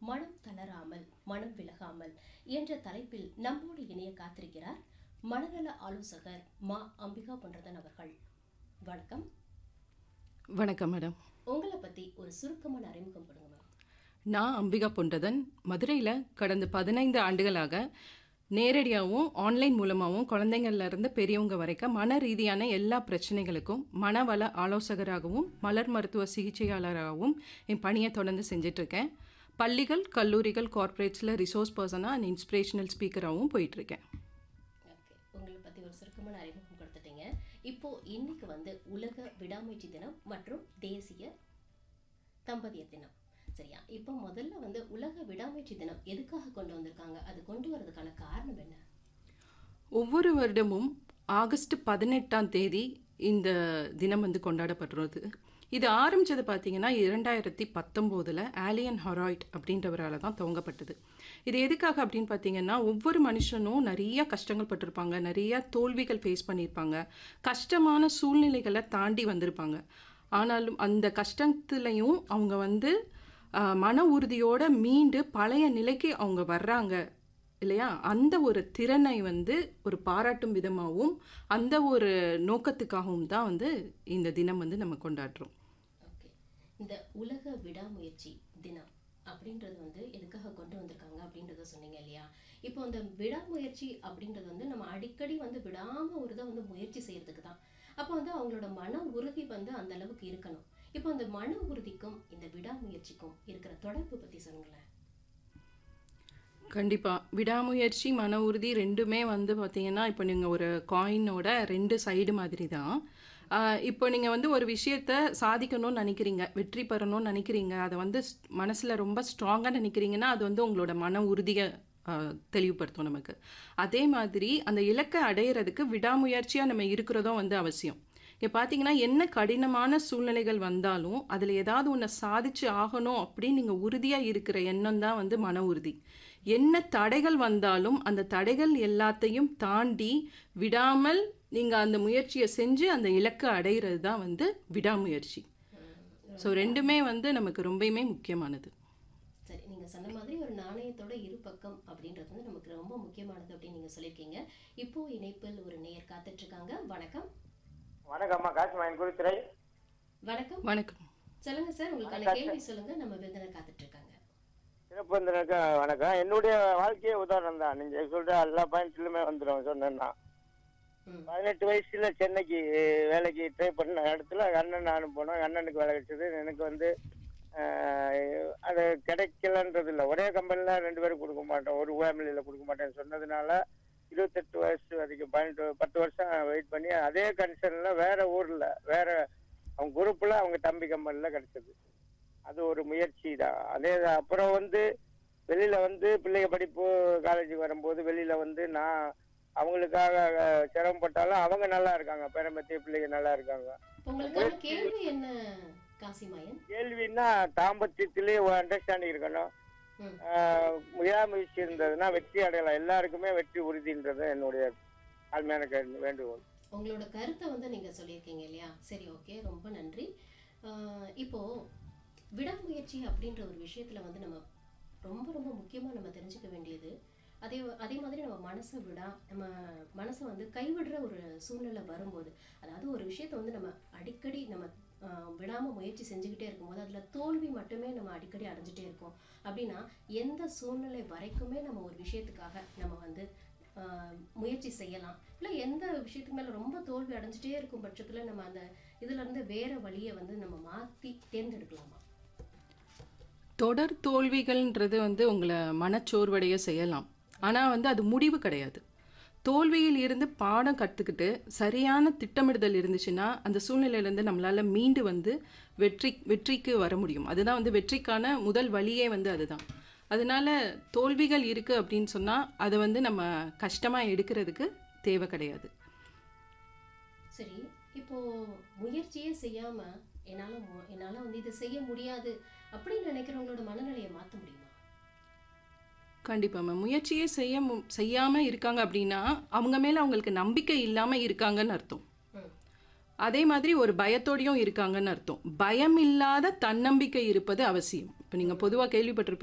மனம் தளராமல் மனம் விலகாமல் என்ற தலைப்பில் நம்மோடு இணைய காத்திருக்கிறார் மனநல ஆலோசகர் மா அம்பிகா பொன்றதன் அவர்கள் வணக்கம் வணக்கம் மேடம் உங்களை பத்தி ஒரு சுருக்கமான அறிமுகம் கொடுங்க மேம் நான் அம்பிகா பொன்றதன் மதுரையில் கடந்த பதினைந்து ஆண்டுகளாக நேரடியாகவும் ஆன்லைன் மூலமாகவும் குழந்தைங்கள்ல இருந்து பெரியவங்க வரைக்கும் மன ரீதியான எல்லா பிரச்சனைகளுக்கும் மனவள ஆலோசகராகவும் மலர் மருத்துவ சிகிச்சையாளராகவும் என் பணியை தொடர்ந்து செஞ்சிட்ருக்கேன் பள்ளிகள் கல்லூரிகள் கார்ப்பரேட்ஸில் ரிசோர்ஸ் பர்சனாக அண்ட் இன்ஸ்பிரேஷனல் ஸ்பீக்கராகவும் போயிட்டுருக்கேன் ஓகே உங்களை பத்தி ஒரு சுருக்கமான அறிமுகம் கொடுத்துட்டீங்க இப்போ இன்னைக்கு வந்து உலக விடாமுயற்சி தினம் மற்றும் தேசிய தம்பதியர் தினம் சரியா இப்போ முதல்ல வந்து உலக விடாமுயற்சி தினம் எதுக்காக கொண்டு வந்திருக்காங்க அது கொண்டு வரதுக்கான காரணம் என்ன ஒவ்வொரு வருடமும் ஆகஸ்ட் பதினெட்டாம் தேதி இந்த தினம் வந்து கொண்டாடப்படுறது இது ஆரம்பிச்சது பார்த்தீங்கன்னா இரண்டாயிரத்தி பத்தொம்போதில் ஆலியன் ஹொராய்ட் அப்படின்றவரால் தான் துவங்கப்பட்டது இது எதுக்காக அப்படின்னு பார்த்தீங்கன்னா ஒவ்வொரு மனுஷனும் நிறைய கஷ்டங்கள் பட்டிருப்பாங்க நிறைய தோல்விகள் ஃபேஸ் பண்ணியிருப்பாங்க கஷ்டமான சூழ்நிலைகளை தாண்டி வந்திருப்பாங்க ஆனாலும் அந்த கஷ்டத்துலையும் அவங்க வந்து ஆஹ், மன உறுதியோட மீண்டு பழைய நிலைக்கு அவங்க வர்றாங்க இல்லையா அந்த ஒரு திறனை வந்து ஒரு பாராட்டும் விதமாகவும் அந்த ஒரு நோக்கத்துக்காகவும் தான் வந்து இந்த தினம் வந்து நம்ம கொண்டாடுறோம் ஓகே இந்த உலக விடாமுயற்சி தினம் அப்படின்றது வந்து எதுக்காக கொண்டு வந்திருக்காங்க அப்படின்றத சொன்னீங்க இல்லையா இப்போ அந்த விடாமுயற்சி அப்படின்றது வந்து நம்ம அடிக்கடி வந்து விடாம ஒரு இதை வந்து முயற்சி செய்யறதுக்கு தான் அப்போ வந்து அவங்களோட மன உறுதி வந்து அந்த அளவுக்கு இருக்கணும் இப்போ அந்த மன உறுதிக்கும் இந்த விடாமுயற்சிக்கும் இருக்கிற தொடர்பு பத்தி சொல்லுங்களேன் கண்டிப்பாக விடாமுயற்சி மன உறுதி ரெண்டுமே வந்து பார்த்தீங்கன்னா இப்போ நீங்கள் ஒரு காயினோட ரெண்டு சைடு மாதிரி தான் ஆஹ் இப்போ நீங்கள் வந்து ஒரு விஷயத்த சாதிக்கணும்னு நினைக்கிறீங்க வெற்றி பெறணும்னு நினைக்கிறீங்க அதை வந்து மனசில் ரொம்ப ஸ்ட்ராங்காக நினைக்கிறீங்கன்னா அது வந்து உங்களோட மன உறுதியை ஆஹ் தெளிவுபடுத்தும் நமக்கு அதே மாதிரி அந்த இலக்கை அடையிறதுக்கு விடாமுயற்சியாக நம்ம இருக்கிறதும் வந்து அவசியம் இங்கே பார்த்தீங்கன்னா என்ன கடினமான சூழ்நிலைகள் வந்தாலும் அதில் ஏதாவது ஒன்று சாதிச்சு ஆகணும் அப்படின்னு நீங்கள் உறுதியாக இருக்கிற எண்ணம் தான் வந்து மன உறுதி என்ன தடைகள் வந்தாலும் அந்த தடைகள் எல்லாத்தையும் தாண்டி விடாமல் நீங்கள் அந்த முயற்சியை செஞ்சு அந்த இலக்கை அடையிறது தான் வந்து விடாமுயற்சி ஸோ ரெண்டுமே வந்து நமக்கு ரொம்பவுமே முக்கியமானது சரி நீங்க சொன்ன மாதிரி ஒரு நாணயத்தோட இரு பக்கம் அப்படின்றது வந்து நமக்கு ரொம்ப முக்கியமானது அப்படின்னு நீங்க சொல்லியிருக்கீங்க இப்போ இணைப்பில் ஒரு நேயர் காத்துட்டு இருக்காங்க வணக்கம் வணக்கம்மா காசிமாயன் குறித்துறை வணக்கம் வணக்கம் சொல்லுங்க சார் உங்களுக்கான கேள்வி சொல்லுங்க நம்ம விருந்தினர் காத்துட்டு இருக்காங்க சிறப்பு வணக்கம் என்னுடைய வாழ்க்கையே உதாரணம் தான் நீங்க சொல்ற எல்லா பாயிண்ட்லுமே வந்துடும் சொன்னேன்னா ம் பதினெட்டு வயசுல சென்னைக்கு வேலைக்கு ட்ரை பண்ண இடத்துல அண்ணன் நானும் போனோம் அண்ணனுக்கு வேலை கிடைச்சது எனக்கு வந்து ஆஹ், அது கிடைக்கலன்றது இல்லை ஒரே கம்பெனில ரெண்டு பேரும் கொடுக்க மாட்டோம் ஒரு ஃபேமிலியில கொடுக்க மாட்டேன்னு சொன்னதுனால இருபத்தெட்டு வயசு வரைக்கும் பதினெட்டு பத்து வருஷம் வெயிட் பண்ணி அதே கண்டிஷன்ல வேற ஊர்ல வேற அவங்க குரூப்ல அவங்க தம்பி கம்பெனில கிடைச்சது அது ஒரு முயற்சி தான் அதே தான். அப்புறம் வந்து வெளியில வந்து பிள்ளைங்க படிப்பு காலேஜுக்கு வரும்போது வெளியில வந்து நான் அவங்களுக்காக அஹ், சிரமப்பட்டாலும் அவங்க நல்லா இருக்காங்க பேரம்பத்திய பிள்ளைங்க நல்லா இருக்காங்க உங்களுக்கான கேள்வி என்ன காசிமாயன் கேள்வின்னா தாம்பத்தியத்திலே ஒரு அண்டர்ஸ்டாண்டிங் இருக்கணும் ம் ஆஹ், முயற்சி இருந்ததுன்னா வெற்றி அடையலாம் எல்லாருக்குமே வெற்றி உறுதின்றது என்னுடைய தாழ்மையான கே- வேண்டுகோள் உங்களோட கருத்தை வந்து நீங்க சொல்லியிருக்கீங்க இல்லையா சரி ஓகே ரொம்ப நன்றி ஆஹ் இப்போ விடாமுயற்சி அப்படின்ற ஒரு விஷயத்துல வந்து நம்ம ரொம்ப ரொம்ப முக்கியமா நம்ம தெரிஞ்சுக்க வேண்டியது அதே அதே மாதிரி நம்ம மனசை விடா நம்ம மனசை வந்து கைவிடுற ஒரு சூழ்நிலை வரும்போது அதாவது ஒரு விஷயத்தை வந்து நம்ம அடிக்கடி நம்ம ஆஹ், விடாம முயற்சி செஞ்சுக்கிட்டே இருக்கும்போது அதுல தோல்வி மட்டுமே நம்ம அடிக்கடி அடைஞ்சிட்டே இருக்கோம் அப்படின்னா எந்த சூழ்நிலை வரைக்குமே நம்ம ஒரு விஷயத்துக்காக நம்ம வந்து ஆஹ், முயற்சி செய்யலாம் இல்லை எந்த விஷயத்துக்கு மேல ரொம்ப தோல்வி அடைஞ்சிட்டே இருக்கும் பட்சத்துல நம்ம அந்த இதுல இருந்து வேற வழியை வந்து நம்ம மாத்தி தேர்ந்தெடுக்கலாமா தொடர் தோல்விகள்ன்றது வந்து உங்களை மனச்சோர்வடைய செய்யலாம் ஆனால் வந்து அது முடிவு கிடையாது தோல்வியில் இருந்து பாடம் கற்றுக்கிட்டு சரியான திட்டமிடுதல் இருந்துச்சுன்னா அந்த சூழ்நிலையிலேருந்து நம்மளால் மீண்டு வந்து வெற்றி வெற்றிக்கு வர முடியும் அதுதான் வந்து வெற்றிக்கான முதல் வழியே வந்து அதுதான் அதனால தோல்விகள் இருக்குது அப்படின்னு சொன்னால் அதை வந்து நம்ம கஷ்டமாக எடுக்கிறதுக்கு தேவை கிடையாது சரி இப்போ முயற்சியே செய்யாம என்னால மு- என்னால வந்து இதை செய்ய முடியாது அப்படின்னு நினைக்கிறவங்களோட மனநிலையை மாத்த முடியுமா கண்டிப்பாக மேம் முயற்சியே செய்ய மு செய்யாமல் இருக்காங்க அப்படின்னா அவங்க மேலே அவங்களுக்கு நம்பிக்கை இல்லாமல் இருக்காங்கன்னு அர்த்தம் ம் அதே மாதிரி ஒரு பயத்தோடையும் இருக்காங்கன்னு அர்த்தம் பயம் இல்லாத தன்னம்பிக்கை இருப்பது அவசியம் இப்போ நீங்கள் பொதுவாக கேள்விப்பட்டிருப்பீங்க